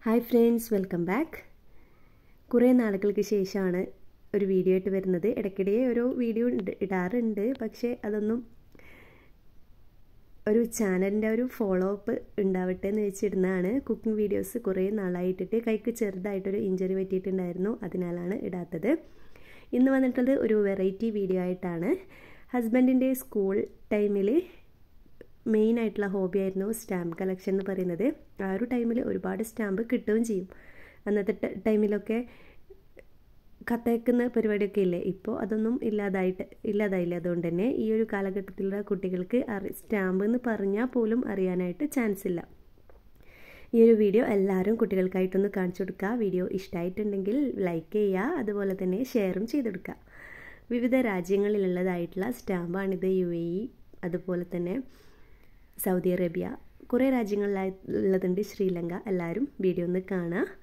hi friends welcome back കുറേ നാളുകൾക്ക് ശേഷമാണ് ഒരു വീഡിയോ ആയിട്ട് വരുന്നത് ഇടയ്ക്കിടെ ഓരോ വീഡിയോ ഇടാറുണ്ട് പക്ഷേ അതൊന്നും ഒരു ചാനലിൻ്റെ ഒരു ഫോളോ അപ്പ് ഉണ്ടാവട്ടെ എന്ന് വെച്ചിരുന്നതാണ് കുക്കിംഗ് വീഡിയോസ് കുറേ നാളായിട്ടിട്ട് കൈക്ക് ചെറുതായിട്ടൊരു ഇഞ്ചറി പറ്റിയിട്ടുണ്ടായിരുന്നു അതിനാലാണ് ഇടാത്തത് ഇന്ന് വന്നിട്ടുള്ളത് ഒരു വെറൈറ്റി വീഡിയോ ആയിട്ടാണ് ഹസ്ബൻഡിൻ്റെ സ്കൂൾ ടൈമിൽ മെയിൻ ആയിട്ടുള്ള ഹോബി ആയിരുന്നു സ്റ്റാമ്പ് കളക്ഷൻ എന്ന് പറയുന്നത് ആ ഒരു ടൈമിൽ ഒരുപാട് സ്റ്റാമ്പ് കിട്ടുകയും ചെയ്യും അന്നത്തെ ടൈമിലൊക്കെ കത്തയക്കുന്ന പരിപാടിയൊക്കെ ഇല്ലേ ഇപ്പോൾ അതൊന്നും ഇല്ലാതായിട്ട് ഇല്ലാതായില്ല അതുകൊണ്ട് തന്നെ ഈ ഒരു കാലഘട്ടത്തിലുള്ള കുട്ടികൾക്ക് അറി സ്റ്റാമ്പ് എന്ന് പറഞ്ഞാൽ പോലും അറിയാനായിട്ട് ചാൻസ് ഇല്ല ഈ ഒരു വീഡിയോ എല്ലാവരും കുട്ടികൾക്കായിട്ടൊന്ന് കാണിച്ചു കൊടുക്കുക വീഡിയോ ഇഷ്ടമായിട്ടുണ്ടെങ്കിൽ ലൈക്ക് ചെയ്യുക അതുപോലെ തന്നെ ഷെയറും ചെയ്തെടുക്കുക വിവിധ രാജ്യങ്ങളിലുള്ളതായിട്ടുള്ള സ്റ്റാമ്പാണിത് യു എ ഇ അതുപോലെ തന്നെ സൗദി അറേബ്യ കുറേ രാജ്യങ്ങളിലുള്ളതുണ്ട് ശ്രീലങ്ക എല്ലാവരും വീഡിയോ ഒന്ന് കാണുക